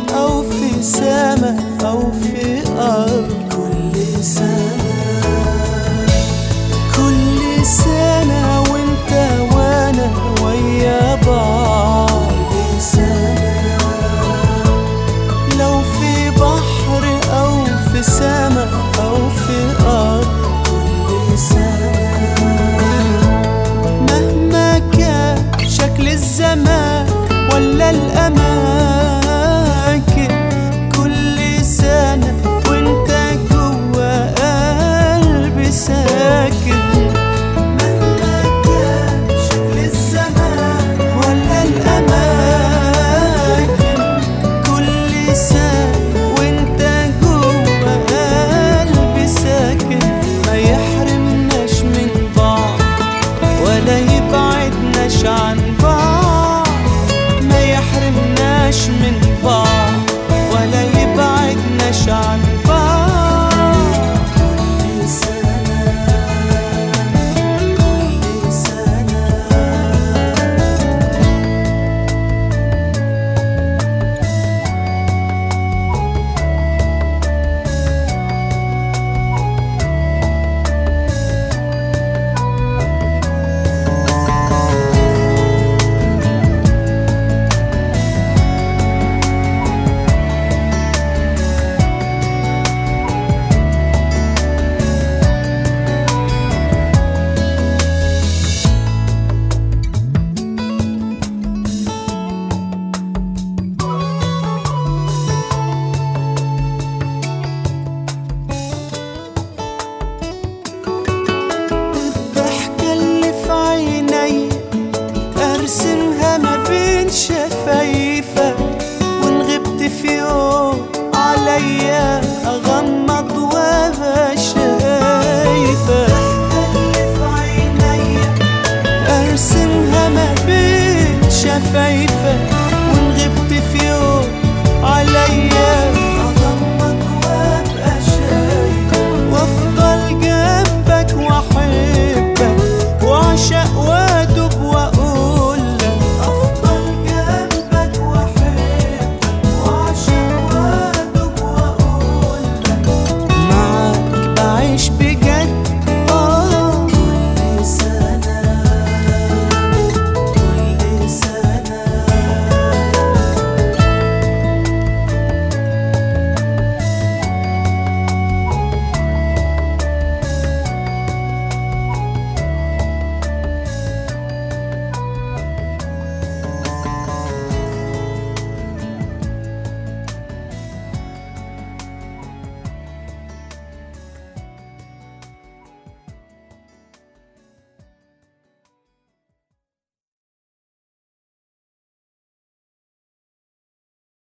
أو في سما أو في أرض كل سنة كل سنة وانت وانا ويا بعض كل سنة لو في بحر أو في سما أو في أرض كل سنة مهما كان شكل الزمان ولا الأماكن كل سنة وانت جوا قلبي ساكن مهما كان شكل الزمان ولا الأماكن كل سنة وانت جوا قلبي ساكن ما يحرمناش من بعض ولا يبعدناش عن بعض ما يحرمناش من بعض ولا يبعدناش عن بعض كل سنة كل سنة الضحكة اللي في عيني أرسمها ما بين شفايفك وإن غبت في يوم عليا أغمض وأبقى شايفك الضحكة اللي في عيني أرسمها ما بين شفايفك